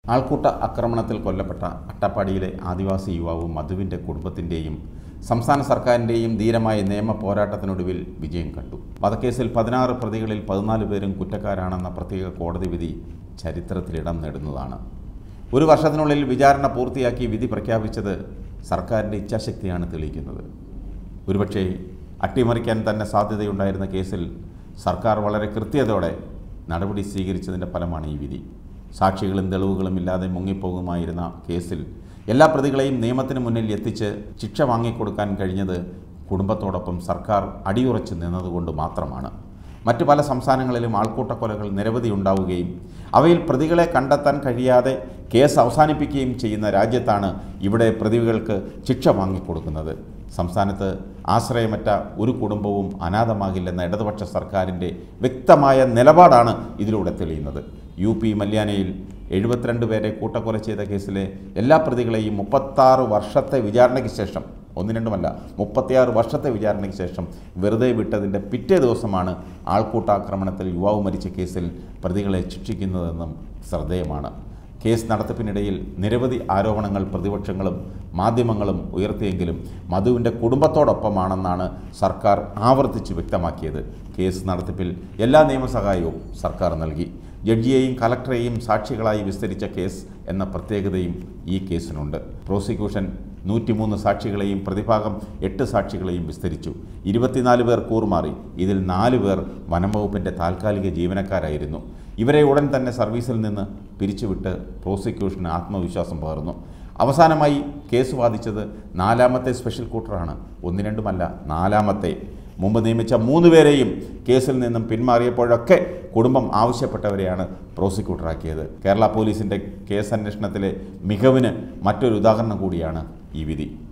ആൾക്കൂട്ട ആക്രമണത്തിൽ കൊല്ലപ്പെട്ട അട്ടപ്പാടിയിലെ ആദിവാസി യുവാവ് മധുവിൻ്റെ കുടുംബത്തിൻ്റെയും സംസ്ഥാന സർക്കാരിൻ്റെയും ധീരമായ നിയമ പോരാട്ടത്തിനൊടുവിൽ വിജയം കണ്ടു വധക്കേസിൽ പതിനാറ് പ്രതികളിൽ പതിനാല് പേരും കുറ്റക്കാരാണെന്ന പ്രത്യേക കോടതി വിധി ചരിത്രത്തിലിടം നേടുന്നതാണ് ഒരു വർഷത്തിനുള്ളിൽ വിചാരണ പൂർത്തിയാക്കി വിധി പ്രഖ്യാപിച്ചത് സർക്കാരിൻ്റെ ഇച്ഛാശക്തിയാണ് തെളിയിക്കുന്നത് ഒരുപക്ഷേ അട്ടിമറിക്കാൻ തന്നെ സാധ്യതയുണ്ടായിരുന്ന കേസിൽ സർക്കാർ വളരെ കൃത്യതയോടെ നടപടി സ്വീകരിച്ചതിൻ്റെ ഫലമാണ് ഈ വിധി സാക്ഷികളും തെളിവുകളും ഇല്ലാതെ മുങ്ങിപ്പോകുമായിരുന്ന കേസിൽ എല്ലാ പ്രതികളെയും നിയമത്തിന് മുന്നിൽ എത്തിച്ച് ശിക്ഷ വാങ്ങിക്കൊടുക്കാൻ കഴിഞ്ഞത് കുടുംബത്തോടൊപ്പം സർക്കാർ അടിയുറച്ച് നിന്നതുകൊണ്ട് മാത്രമാണ് മറ്റു പല സംസ്ഥാനങ്ങളിലും ആൾക്കൂട്ടക്കൊലകൾ നിരവധി ഉണ്ടാവുകയും അവയിൽ പ്രതികളെ കണ്ടെത്താൻ കഴിയാതെ കേസ് അവസാനിപ്പിക്കുകയും ചെയ്യുന്ന രാജ്യത്താണ് ഇവിടെ പ്രതികൾക്ക് ശിക്ഷ വാങ്ങിക്കൊടുക്കുന്നത് സംസ്ഥാനത്ത് ആശ്രയമറ്റ ഒരു കുടുംബവും അനാഥമാകില്ലെന്ന ഇടതുപക്ഷ സർക്കാരിൻ്റെ വ്യക്തമായ നിലപാടാണ് ഇതിലൂടെ തെളിയുന്നത് യു പി മല്യാനയിൽ എഴുപത്തിരണ്ട് പേരെ കൂട്ടക്കൊല ചെയ്ത കേസിലെ എല്ലാ പ്രതികളെയും മുപ്പത്താറ് വർഷത്തെ വിചാരണയ്ക്ക് ശേഷം ഒന്ന് രണ്ടുമല്ല മുപ്പത്തിയാറ് വർഷത്തെ വിചാരണയ്ക്ക് ശേഷം വെറുതെ വിട്ടതിൻ്റെ പിറ്റേ ദിവസമാണ് ആൾക്കൂട്ടാക്രമണത്തിൽ യുവാവ് മരിച്ച കേസിൽ പ്രതികളെ ശിക്ഷിക്കുന്നതെന്നും ശ്രദ്ധേയമാണ് കേസ് നടത്തിപ്പിനിടയിൽ നിരവധി ആരോപണങ്ങൾ പ്രതിപക്ഷങ്ങളും മാധ്യമങ്ങളും ഉയർത്തിയെങ്കിലും മധുവിൻ്റെ കുടുംബത്തോടൊപ്പമാണെന്നാണ് സർക്കാർ ആവർത്തിച്ച് വ്യക്തമാക്കിയത് കേസ് നടത്തിപ്പിൽ എല്ലാ നിയമസഹായവും സർക്കാർ നൽകി ജഡ്ജിയെയും കലക്ടറെയും സാക്ഷികളായി വിസ്തരിച്ച കേസ് എന്ന പ്രത്യേകതയും ഈ കേസിനുണ്ട് പ്രോസിക്യൂഷൻ നൂറ്റിമൂന്ന് സാക്ഷികളെയും പ്രതിഭാഗം എട്ട് സാക്ഷികളെയും വിസ്തരിച്ചു ഇരുപത്തിനാല് പേർ കൂറുമാറി ഇതിൽ നാല് പേർ വനംവകുപ്പിൻ്റെ താൽക്കാലിക ജീവനക്കാരായിരുന്നു ഇവരെ ഉടൻ തന്നെ സർവീസിൽ നിന്ന് പിരിച്ചുവിട്ട് പ്രോസിക്യൂഷന് ആത്മവിശ്വാസം പകർന്നു അവസാനമായി കേസ് വാദിച്ചത് നാലാമത്തെ സ്പെഷ്യൽ കൂട്ടറാണ് ഒന്ന് രണ്ടുമല്ല നാലാമത്തെ മുമ്പ് നിയമിച്ച മൂന്ന് പേരെയും കേസിൽ നിന്നും പിന്മാറിയപ്പോഴൊക്കെ കുടുംബം ആവശ്യപ്പെട്ടവരെയാണ് പ്രോസിക്യൂട്ടറാക്കിയത് കേരള പോലീസിൻ്റെ കേസ് അന്വേഷണത്തിലെ മികവിന് മറ്റൊരു ഉദാഹരണം കൂടിയാണ് ഈ വിധി